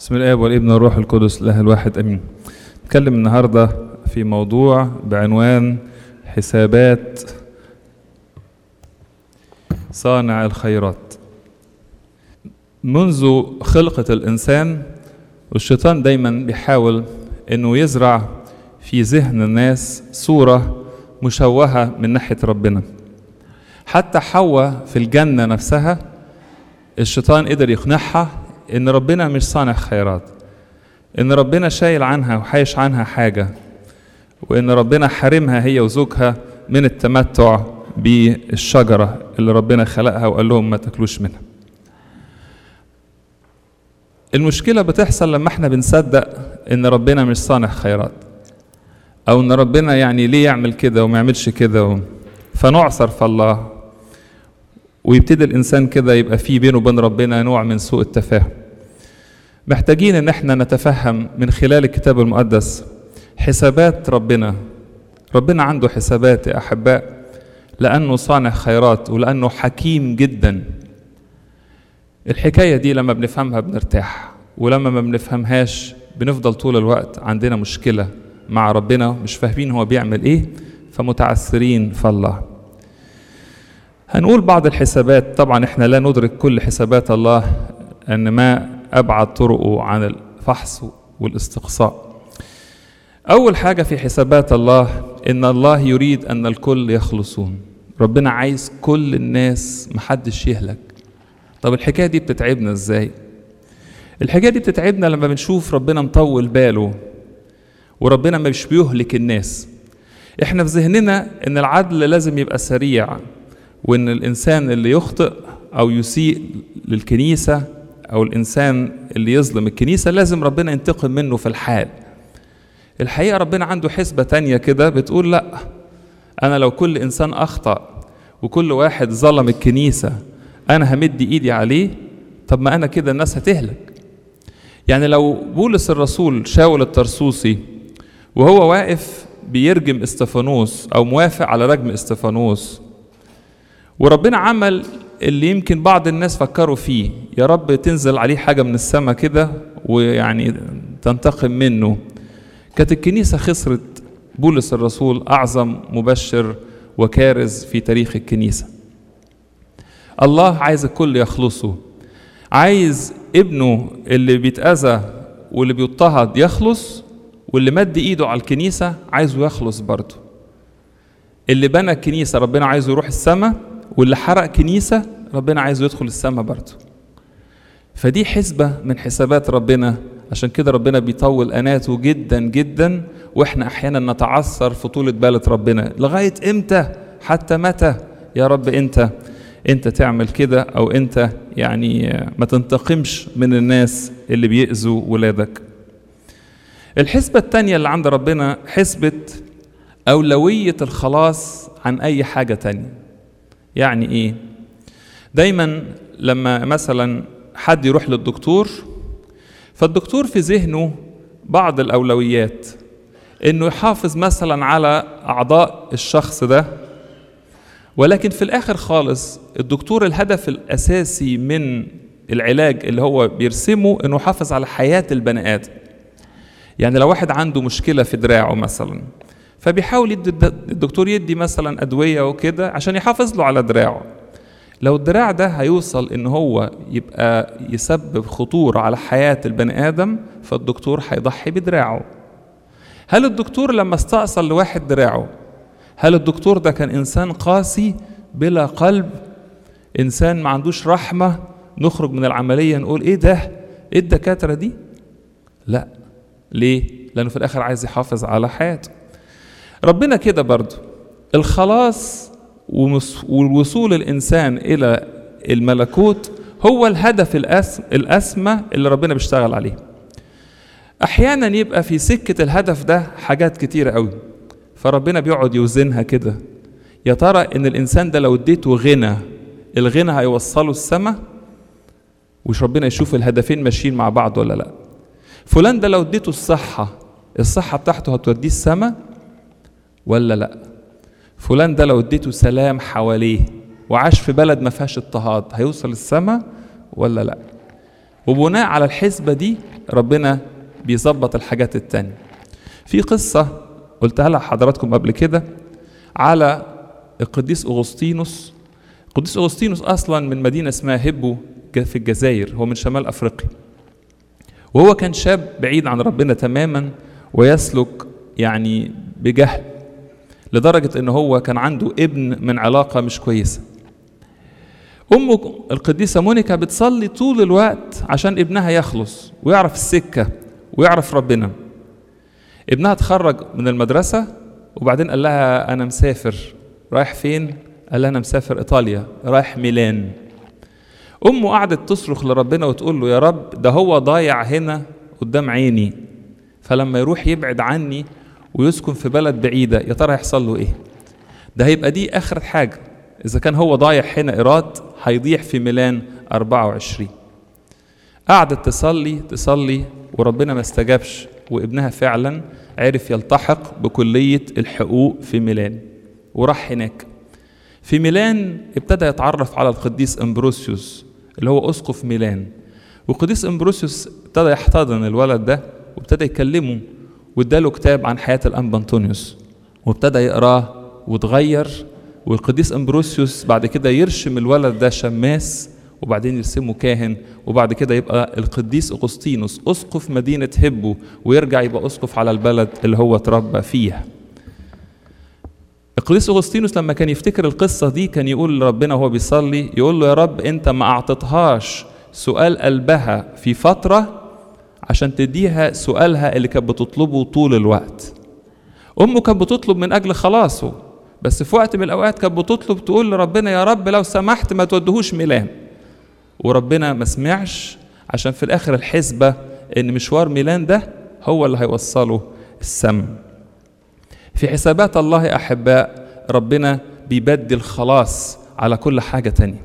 بسم الله والابن والروح القدس الاله الواحد امين نتكلم النهارده في موضوع بعنوان حسابات صانع الخيرات منذ خلقة الإنسان والشيطان دايما بيحاول إنه يزرع في ذهن الناس صورة مشوهة من ناحية ربنا حتى حواء في الجنة نفسها الشيطان قدر يقنعها إن ربنا مش صانع خيرات إن ربنا شايل عنها وحايش عنها حاجة وإن ربنا حارمها هي وزوجها من التمتع بالشجرة اللي ربنا خلقها وقال لهم ما تاكلوش منها المشكلة بتحصل لما احنا بنصدق ان ربنا مش صانع خيرات او ان ربنا يعني ليه يعمل كده وما يعملش كده و... فنعثر في الله ويبتدي الانسان كده يبقى فيه بينه وبين ربنا نوع من سوء التفاهم محتاجين ان احنا نتفهم من خلال الكتاب المقدس حسابات ربنا ربنا عنده حسابات يا احباء لانه صانع خيرات ولانه حكيم جدا الحكايه دي لما بنفهمها بنرتاح ولما ما بنفهمهاش بنفضل طول الوقت عندنا مشكله مع ربنا مش فاهمين هو بيعمل ايه فمتعثرين في الله هنقول بعض الحسابات طبعا احنا لا ندرك كل حسابات الله ان ما ابعد طرقه عن الفحص والاستقصاء اول حاجه في حسابات الله ان الله يريد ان الكل يخلصون ربنا عايز كل الناس محدش يهلك طب الحكايه دي بتتعبنا ازاي الحكايه دي بتتعبنا لما بنشوف ربنا مطول باله وربنا مش بيهلك الناس احنا في ذهننا ان العدل لازم يبقى سريع وان الانسان اللي يخطئ او يسيء للكنيسه او الانسان اللي يظلم الكنيسه لازم ربنا ينتقم منه في الحال الحقيقه ربنا عنده حسبه تانية كده بتقول لا انا لو كل انسان اخطا وكل واحد ظلم الكنيسه انا همد ايدي عليه طب ما انا كده الناس هتهلك يعني لو بولس الرسول شاول الترسوسي وهو واقف بيرجم استفانوس او موافق على رجم استفانوس وربنا عمل اللي يمكن بعض الناس فكروا فيه يا رب تنزل عليه حاجة من السماء كده ويعني تنتقم منه كانت الكنيسة خسرت بولس الرسول أعظم مبشر وكارز في تاريخ الكنيسة الله عايز الكل يخلصوا عايز ابنه اللي بيتأذى واللي بيضطهد يخلص واللي مد ايده على الكنيسة عايزه يخلص برضه اللي بنى الكنيسة ربنا عايزه يروح السماء واللي حرق كنيسة ربنا عايزه يدخل السماء برضه فدي حسبة من حسابات ربنا عشان كده ربنا بيطول أناته جدا جدا وإحنا أحيانا نتعثر في طولة بالة ربنا لغاية إمتى حتى متى يا رب أنت أنت تعمل كده أو أنت يعني ما تنتقمش من الناس اللي بيأذوا ولادك الحسبة التانية اللي عند ربنا حسبة أولوية الخلاص عن أي حاجة تانية يعني إيه؟ دايما لما مثلا حد يروح للدكتور فالدكتور في ذهنه بعض الأولويات إنه يحافظ مثلا على أعضاء الشخص ده ولكن في الآخر خالص الدكتور الهدف الأساسي من العلاج اللي هو بيرسمه إنه يحافظ على حياة البني آدم يعني لو واحد عنده مشكلة في دراعه مثلا فبيحاول يدي الدكتور يدي مثلا أدوية وكده عشان يحافظ له على دراعه لو الدراع ده هيوصل ان هو يبقى يسبب خطورة على حياة البني آدم فالدكتور هيضحي بدراعه هل الدكتور لما استأصل لواحد دراعه هل الدكتور ده كان إنسان قاسي بلا قلب إنسان ما عندوش رحمة نخرج من العملية نقول إيه ده إيه الدكاترة دي لا ليه لأنه في الآخر عايز يحافظ على حياته ربنا كده برضه الخلاص والوصول الإنسان إلى الملكوت هو الهدف الأسمى اللي ربنا بيشتغل عليه أحيانا يبقى في سكة الهدف ده حاجات كتيرة قوي فربنا بيقعد يوزنها كده يا ترى إن الإنسان ده لو اديته غنى الغنى هيوصله السماء وش ربنا يشوف الهدفين ماشيين مع بعض ولا لا فلان ده لو اديته الصحة الصحة بتاعته هتوديه السماء ولا لا فلان ده لو اديته سلام حواليه وعاش في بلد ما فيهاش اضطهاد هيوصل السماء ولا لا وبناء على الحسبة دي ربنا بيظبط الحاجات التانية في قصة قلتها لها حضراتكم قبل كده على القديس أغسطينوس القديس أغسطينوس أصلا من مدينة اسمها هبو في الجزائر هو من شمال أفريقيا وهو كان شاب بعيد عن ربنا تماما ويسلك يعني بجهل لدرجة ان هو كان عنده ابن من علاقة مش كويسة أمه القديسة مونيكا بتصلي طول الوقت عشان ابنها يخلص ويعرف السكة ويعرف ربنا ابنها اتخرج من المدرسة وبعدين قال لها أنا مسافر رايح فين؟ قال لها أنا مسافر إيطاليا رايح ميلان أمه قعدت تصرخ لربنا وتقول له يا رب ده هو ضايع هنا قدام عيني فلما يروح يبعد عني ويسكن في بلد بعيدة يا ترى يحصل له إيه؟ ده هيبقى دي آخر حاجة إذا كان هو ضايع هنا إيراد هيضيع في ميلان 24 قعدت تصلي تصلي وربنا ما استجابش وابنها فعلا عرف يلتحق بكلية الحقوق في ميلان وراح هناك في ميلان ابتدى يتعرف على القديس امبروسيوس اللي هو اسقف ميلان والقديس امبروسيوس ابتدى يحتضن الولد ده وابتدى يكلمه واداله كتاب عن حياة الأنبا أنطونيوس وابتدى يقراه وتغير والقديس امبروسيوس بعد كده يرشم الولد ده شماس وبعدين يرسمه كاهن وبعد كده يبقى القديس اغسطينوس اسقف مدينه هبو ويرجع يبقى اسقف على البلد اللي هو اتربى فيها. القديس اغسطينوس لما كان يفتكر القصه دي كان يقول لربنا وهو بيصلي يقول له يا رب انت ما اعطيتهاش سؤال قلبها في فتره عشان تديها سؤالها اللي كانت بتطلبه طول الوقت. امه كانت بتطلب من اجل خلاصه بس في وقت من الاوقات كانت بتطلب تقول لربنا يا رب لو سمحت ما تودهوش ميلان وربنا ما سمعش عشان في الاخر الحسبه ان مشوار ميلان ده هو اللي هيوصله السم في حسابات الله يا احباء ربنا بيبدل خلاص على كل حاجه تانية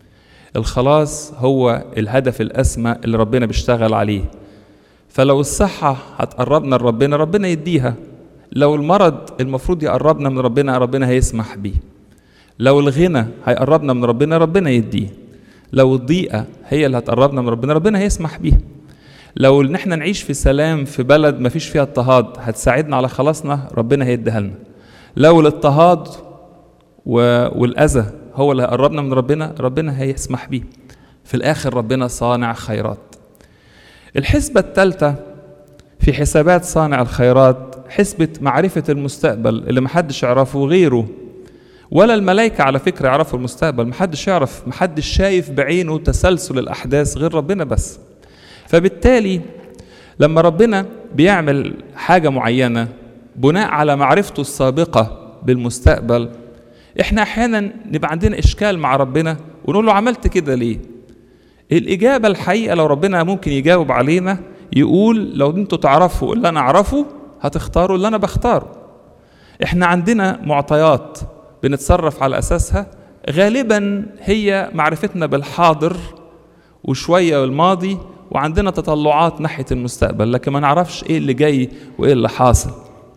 الخلاص هو الهدف الاسمى اللي ربنا بيشتغل عليه فلو الصحه هتقربنا لربنا ربنا يديها لو المرض المفروض يقربنا من ربنا ربنا هيسمح بيه لو الغنى هيقربنا من ربنا ربنا يديه لو الضيقة هي اللي هتقربنا من ربنا ربنا هيسمح بيها لو ان احنا نعيش في سلام في بلد ما فيش فيها اضطهاد هتساعدنا على خلاصنا ربنا هيديها لنا لو الاضطهاد والاذى هو اللي هيقربنا من ربنا ربنا هيسمح بيه في الاخر ربنا صانع خيرات الحسبة الثالثة في حسابات صانع الخيرات حسبة معرفة المستقبل اللي محدش يعرفه غيره ولا الملائكة على فكرة يعرفوا المستقبل محدش يعرف محدش شايف بعينه تسلسل الأحداث غير ربنا بس فبالتالي لما ربنا بيعمل حاجة معينة بناء على معرفته السابقة بالمستقبل احنا احيانا نبقى عندنا اشكال مع ربنا ونقول له عملت كده ليه الاجابه الحقيقه لو ربنا ممكن يجاوب علينا يقول لو انتوا تعرفوا اللي انا اعرفه هتختاروا اللي انا بختاره احنا عندنا معطيات بنتصرف على اساسها غالبا هي معرفتنا بالحاضر وشويه الماضي وعندنا تطلعات ناحيه المستقبل لكن ما نعرفش ايه اللي جاي وايه اللي حاصل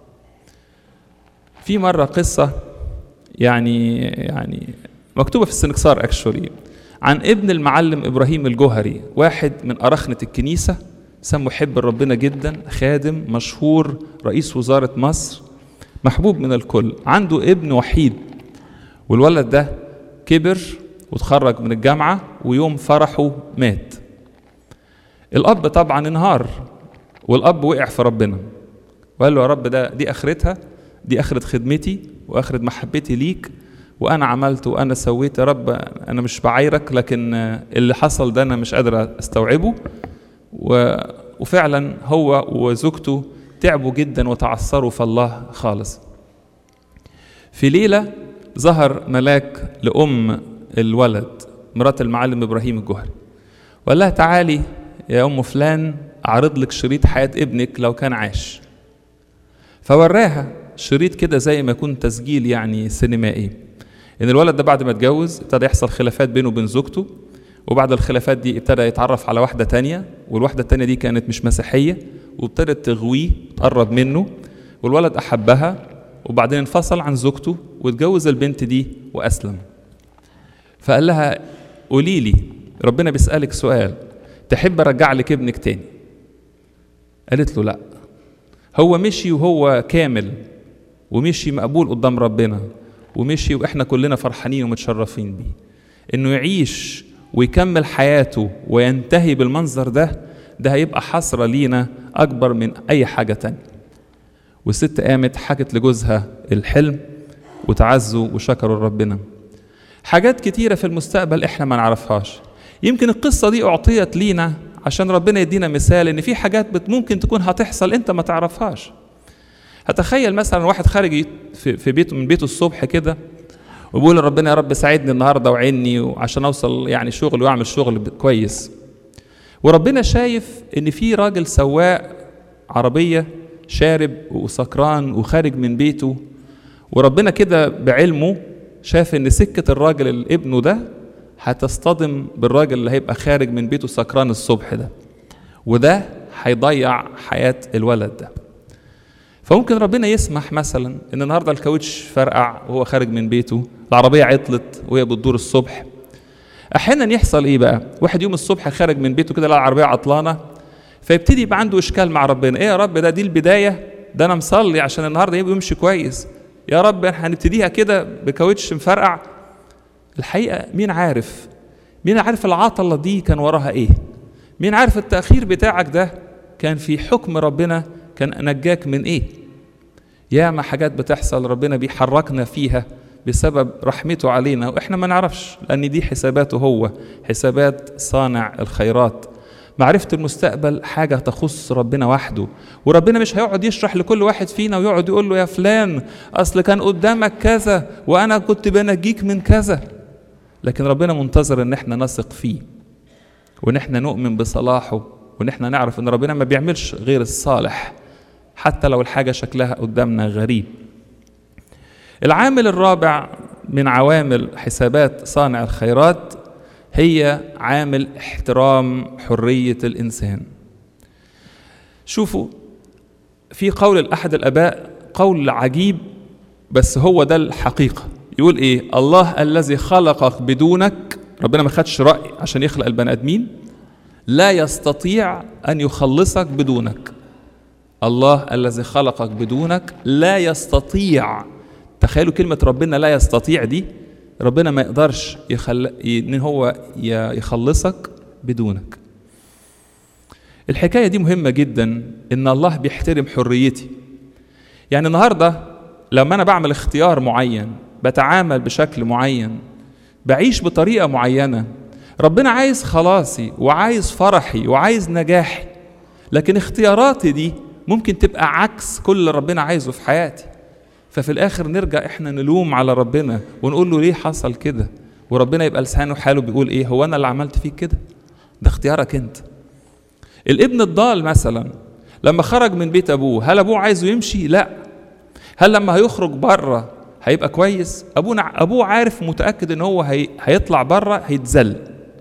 في مره قصه يعني يعني مكتوبه في السنكسار اكشولي عن ابن المعلم ابراهيم الجوهري واحد من اراخنه الكنيسه سموا محب ربنا جدا خادم مشهور رئيس وزاره مصر محبوب من الكل عنده ابن وحيد والولد ده كبر وتخرج من الجامعه ويوم فرحه مات الاب طبعا انهار والاب وقع في ربنا وقال له يا رب ده دي اخرتها دي اخره خدمتي واخره محبتي ليك وانا عملت وانا سويت يا رب انا مش بعايرك لكن اللي حصل ده انا مش قادر استوعبه و... وفعلا هو وزوجته تعبوا جدا وتعثروا في الله خالص في ليله ظهر ملاك لام الولد مرات المعلم ابراهيم الجوهري وقال لها تعالي يا ام فلان اعرض لك شريط حياه ابنك لو كان عاش فوراها شريط كده زي ما يكون تسجيل يعني سينمائي ان الولد ده بعد ما اتجوز ابتدى يحصل خلافات بينه وبين زوجته وبعد الخلافات دي ابتدى يتعرف على واحده تانية والواحده التانية دي كانت مش مسيحيه وابتدت تغويه تقرب منه والولد احبها وبعدين انفصل عن زوجته واتجوز البنت دي واسلم فقال لها قولي لي ربنا بيسالك سؤال تحب ارجع لك ابنك تاني قالت له لا هو مشي وهو كامل ومشي مقبول قدام ربنا ومشي واحنا كلنا فرحانين ومتشرفين بيه انه يعيش ويكمل حياته وينتهي بالمنظر ده ده هيبقى حسرة لينا أكبر من أي حاجة تانية والست قامت حكت لجوزها الحلم وتعزوا وشكروا ربنا حاجات كتيرة في المستقبل احنا ما نعرفهاش يمكن القصة دي أعطيت لينا عشان ربنا يدينا مثال ان في حاجات ممكن تكون هتحصل انت ما تعرفهاش هتخيل مثلا واحد خارج في بيته من بيته الصبح كده وبيقول لربنا يا رب ساعدني النهارده وعيني عشان اوصل يعني شغل واعمل شغل كويس وربنا شايف ان في راجل سواق عربيه شارب وسكران وخارج من بيته وربنا كده بعلمه شاف ان سكه الراجل اللي ابنه ده هتصطدم بالراجل اللي هيبقى خارج من بيته سكران الصبح ده وده هيضيع حياه الولد ده فممكن ربنا يسمح مثلا ان النهارده الكاوتش فرقع وهو خارج من بيته العربيه عطلت وهي بتدور الصبح احيانا يحصل ايه بقى واحد يوم الصبح خارج من بيته كده لقى العربيه عطلانه فيبتدي يبقى عنده اشكال مع ربنا ايه يا رب ده دي البدايه ده انا مصلي عشان النهارده يبقى يمشي كويس يا رب هنبتديها كده بكاوتش مفرقع الحقيقه مين عارف مين عارف العطله دي كان وراها ايه مين عارف التاخير بتاعك ده كان في حكم ربنا كان نجاك من ايه ياما حاجات بتحصل ربنا بيحركنا فيها بسبب رحمته علينا واحنا ما نعرفش لان دي حساباته هو حسابات صانع الخيرات معرفة المستقبل حاجة تخص ربنا وحده وربنا مش هيقعد يشرح لكل واحد فينا ويقعد يقول له يا فلان أصل كان قدامك كذا وأنا كنت بنجيك من كذا لكن ربنا منتظر إن احنا نثق فيه وإن احنا نؤمن بصلاحه وإن احنا نعرف إن ربنا ما بيعملش غير الصالح حتى لو الحاجة شكلها قدامنا غريب العامل الرابع من عوامل حسابات صانع الخيرات هي عامل احترام حرية الإنسان شوفوا في قول أحد الآباء قول عجيب بس هو ده الحقيقة يقول إيه الله الذي خلقك بدونك ربنا ما خدش رأي عشان يخلق البني آدمين لا يستطيع أن يخلصك بدونك الله الذي خلقك بدونك لا يستطيع تخيلوا كلمة ربنا لا يستطيع دي ربنا ما يقدرش يخل... ان هو يخلصك بدونك الحكايه دي مهمه جدا ان الله بيحترم حريتي يعني النهارده لما انا بعمل اختيار معين بتعامل بشكل معين بعيش بطريقه معينه ربنا عايز خلاصي وعايز فرحي وعايز نجاحي لكن اختياراتي دي ممكن تبقى عكس كل اللي ربنا عايزه في حياتي ففي الاخر نرجع احنا نلوم على ربنا ونقول له ليه حصل كده وربنا يبقى لسانه حاله بيقول ايه هو انا اللي عملت فيك كده ده اختيارك انت الابن الضال مثلا لما خرج من بيت ابوه هل ابوه عايزه يمشي لا هل لما هيخرج بره هيبقى كويس ابونا ابوه عارف متاكد ان هو هي... هيطلع بره هيتذل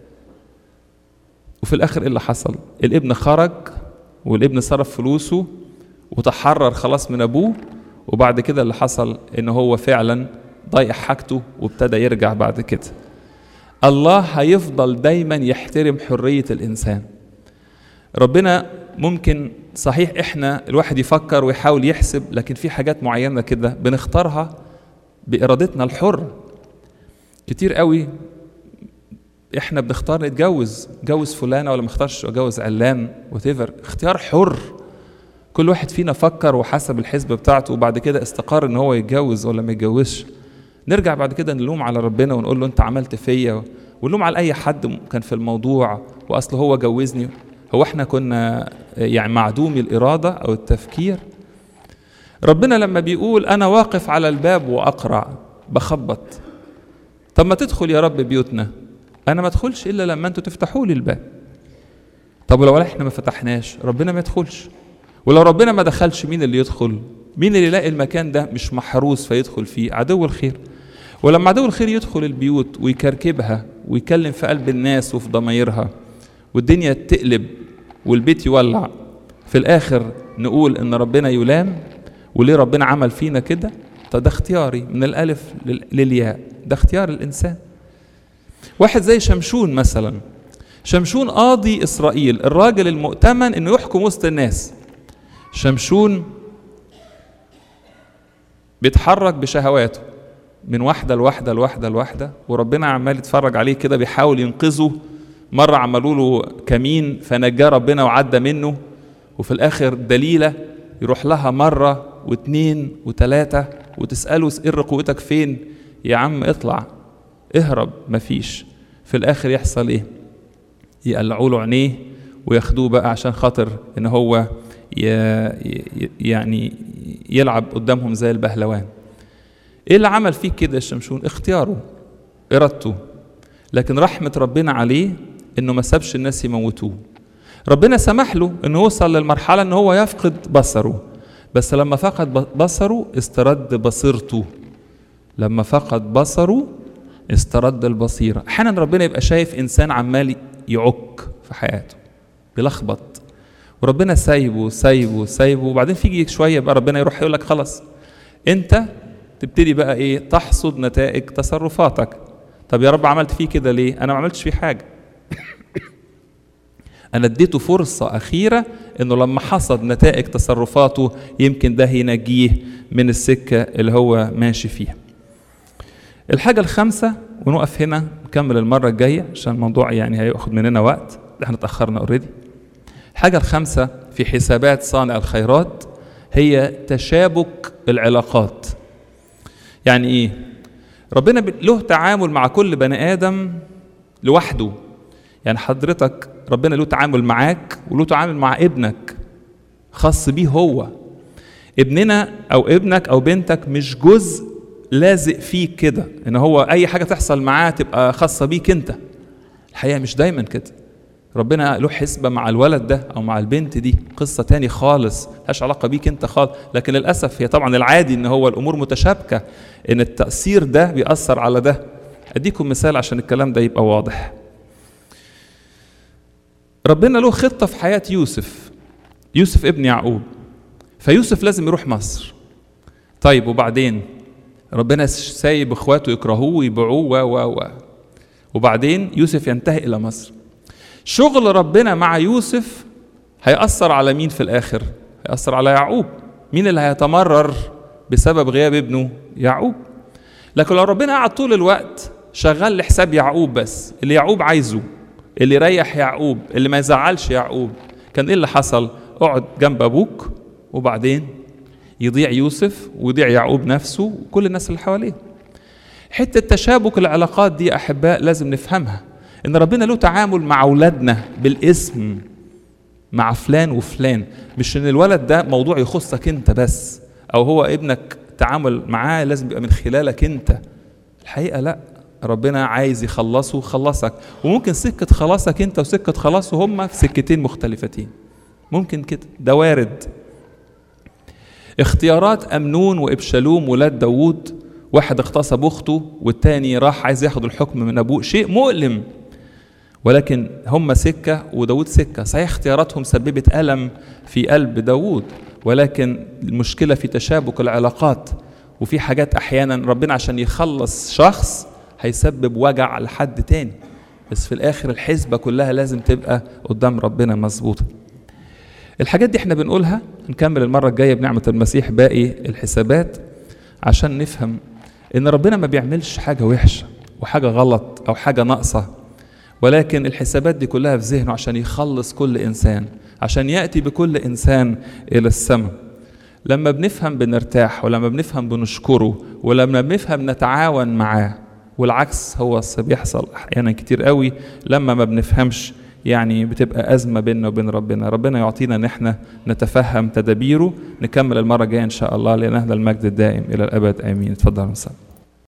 وفي الاخر ايه اللي حصل الابن خرج والابن صرف فلوسه وتحرر خلاص من ابوه وبعد كده اللي حصل ان هو فعلا ضيع حاجته وابتدى يرجع بعد كده الله هيفضل دايما يحترم حرية الإنسان ربنا ممكن صحيح احنا الواحد يفكر ويحاول يحسب لكن في حاجات معينة كده بنختارها بإرادتنا الحرة كتير قوي احنا بنختار نتجوز جوز فلانة ولا ما اختارش اجوز علان وتيفر اختيار حر كل واحد فينا فكر وحسب الحسبة بتاعته وبعد كده استقر ان هو يتجوز ولا ما يتجوزش نرجع بعد كده نلوم على ربنا ونقول له انت عملت فيا ونلوم على اي حد كان في الموضوع واصل هو جوزني هو احنا كنا يعني معدومي الاراده او التفكير ربنا لما بيقول انا واقف على الباب واقرع بخبط طب ما تدخل يا رب بيوتنا انا ما ادخلش الا لما انتوا تفتحوا لي الباب طب ولو احنا ما فتحناش ربنا ما يدخلش ولو ربنا ما دخلش مين اللي يدخل مين اللي يلاقي المكان ده مش محروس فيدخل فيه عدو الخير ولما عدو الخير يدخل البيوت ويكركبها ويكلم في قلب الناس وفي ضمايرها والدنيا تقلب والبيت يولع في الاخر نقول ان ربنا يلام وليه ربنا عمل فينا كده طب ده اختياري من الالف للياء ده اختيار الانسان واحد زي شمشون مثلا شمشون قاضي اسرائيل الراجل المؤتمن انه يحكم وسط الناس شمشون بيتحرك بشهواته من واحدة لواحدة لواحدة لواحدة وربنا عمال يتفرج عليه كده بيحاول ينقذه مرة عملوا له كمين فنجاه ربنا وعدى منه وفي الآخر دليلة يروح لها مرة واتنين وتلاتة وتسأله سر قوتك فين يا عم اطلع اهرب مفيش في الآخر يحصل ايه يقلعوا له عينيه وياخدوه بقى عشان خاطر ان هو ي... يعني يلعب قدامهم زي البهلوان ايه اللي عمل فيك كده يا شمشون اختياره ارادته لكن رحمة ربنا عليه انه ما سابش الناس يموتوه ربنا سمح له انه يوصل للمرحلة ان هو يفقد بصره بس لما فقد بصره استرد بصيرته لما فقد بصره استرد البصيرة احيانا ربنا يبقى شايف انسان عمال يعك في حياته بيلخبط وربنا سايبه سايبه سايبه وبعدين فيجي شوية بقى ربنا يروح يقول لك خلاص انت تبتدي بقى ايه تحصد نتائج تصرفاتك طب يا رب عملت فيه كده ليه انا ما عملتش فيه حاجه انا اديته فرصه اخيره انه لما حصد نتائج تصرفاته يمكن ده ينجيه من السكه اللي هو ماشي فيها الحاجه الخامسه ونقف هنا نكمل المره الجايه عشان الموضوع يعني هياخد مننا وقت احنا اتاخرنا اوريدي الحاجه الخامسه في حسابات صانع الخيرات هي تشابك العلاقات يعني ايه ربنا له تعامل مع كل بني ادم لوحده يعني حضرتك ربنا له تعامل معاك وله تعامل مع ابنك خاص بيه هو ابننا او ابنك او بنتك مش جزء لازق فيك كده ان هو اي حاجه تحصل معاه تبقى خاصه بيك انت الحقيقه مش دايما كده ربنا له حسبة مع الولد ده أو مع البنت دي قصة تاني خالص ملهاش علاقة بيك أنت خالص لكن للأسف هي طبعا العادي إن هو الأمور متشابكة إن التأثير ده بيأثر على ده أديكم مثال عشان الكلام ده يبقى واضح ربنا له خطة في حياة يوسف يوسف ابن يعقوب فيوسف لازم يروح مصر طيب وبعدين ربنا سايب اخواته يكرهوه ويبيعوه و و وبعدين يوسف ينتهي الى مصر شغل ربنا مع يوسف هيأثر على مين في الآخر؟ هيأثر على يعقوب مين اللي هيتمرر بسبب غياب ابنه يعقوب لكن لو ربنا قعد طول الوقت شغال لحساب يعقوب بس اللي يعقوب عايزه اللي يريح يعقوب اللي ما يزعلش يعقوب كان ايه اللي حصل اقعد جنب ابوك وبعدين يضيع يوسف ويضيع يعقوب نفسه وكل الناس اللي حواليه حته تشابك العلاقات دي احباء لازم نفهمها ان ربنا له تعامل مع اولادنا بالاسم مع فلان وفلان مش ان الولد ده موضوع يخصك انت بس او هو ابنك تعامل معاه لازم يبقى من خلالك انت الحقيقه لا ربنا عايز يخلصه خلصك وممكن سكه خلاصك انت وسكه خلاصه هما في سكتين مختلفتين ممكن كده ده وارد اختيارات امنون وابشالوم ولاد داوود واحد اغتصب اخته والتاني راح عايز ياخد الحكم من ابوه شيء مؤلم ولكن هم سكة وداود سكة صحيح اختياراتهم سببت ألم في قلب داود ولكن المشكلة في تشابك العلاقات وفي حاجات أحيانا ربنا عشان يخلص شخص هيسبب وجع لحد تاني بس في الآخر الحسبة كلها لازم تبقى قدام ربنا مظبوطة الحاجات دي احنا بنقولها نكمل المرة الجاية بنعمة المسيح باقي الحسابات عشان نفهم ان ربنا ما بيعملش حاجة وحشة وحاجة غلط او حاجة ناقصة ولكن الحسابات دي كلها في ذهنه عشان يخلص كل انسان عشان ياتي بكل انسان الى السماء لما بنفهم بنرتاح ولما بنفهم بنشكره ولما بنفهم نتعاون معاه والعكس هو بيحصل احيانا كتير قوي لما ما بنفهمش يعني بتبقى أزمة بيننا وبين ربنا ربنا يعطينا أن احنا نتفهم تدابيره نكمل المرة الجاية إن شاء الله لنهدى المجد الدائم إلى الأبد آمين اتفضل نصلي